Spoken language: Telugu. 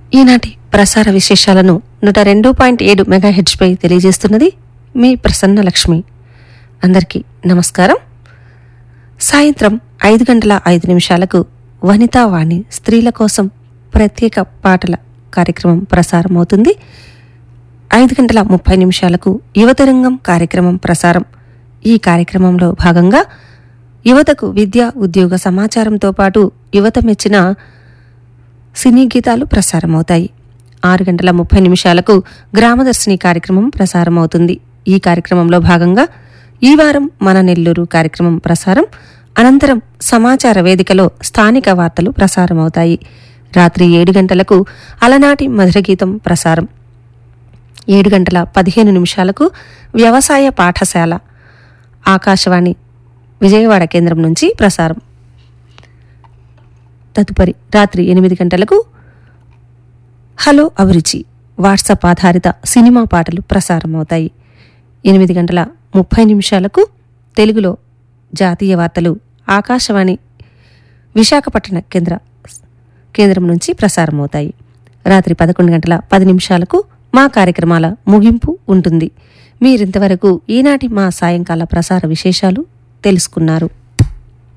ఈనాటి ప్రసార విశేషాలను నూట రెండు పాయింట్ ఏడు మెగాహెడ్జ్పై తెలియజేస్తున్నది మీ ప్రసన్న లక్ష్మి అందరికీ నమస్కారం సాయంత్రం ఐదు గంటల ఐదు నిమిషాలకు వనితావాణి స్త్రీల కోసం ప్రత్యేక పాటల కార్యక్రమం ప్రసారం అవుతుంది ఐదు గంటల ముప్పై నిమిషాలకు యువతరంగం కార్యక్రమం ప్రసారం ఈ కార్యక్రమంలో భాగంగా యువతకు విద్య ఉద్యోగ సమాచారంతో పాటు యువత మెచ్చిన సినీ గీతాలు ప్రసారమవుతాయి ఆరు గంటల ముప్పై నిమిషాలకు గ్రామదర్శిని కార్యక్రమం ప్రసారమవుతుంది ఈ కార్యక్రమంలో భాగంగా ఈ వారం మన నెల్లూరు కార్యక్రమం ప్రసారం అనంతరం సమాచార వేదికలో స్థానిక వార్తలు ప్రసారమవుతాయి రాత్రి ఏడు గంటలకు అలనాటి మధురగీతం ప్రసారం ఏడు గంటల పదిహేను నిమిషాలకు వ్యవసాయ పాఠశాల ఆకాశవాణి విజయవాడ కేంద్రం నుంచి ప్రసారం తదుపరి రాత్రి ఎనిమిది గంటలకు హలో అభిరుచి వాట్సాప్ ఆధారిత సినిమా పాటలు ప్రసారమవుతాయి ఎనిమిది గంటల ముప్పై నిమిషాలకు తెలుగులో జాతీయ వార్తలు ఆకాశవాణి విశాఖపట్టణ కేంద్ర కేంద్రం నుంచి ప్రసారమవుతాయి రాత్రి పదకొండు గంటల పది నిమిషాలకు మా కార్యక్రమాల ముగింపు ఉంటుంది మీరింతవరకు ఈనాటి మా సాయంకాల ప్రసార విశేషాలు తెలుసుకున్నారు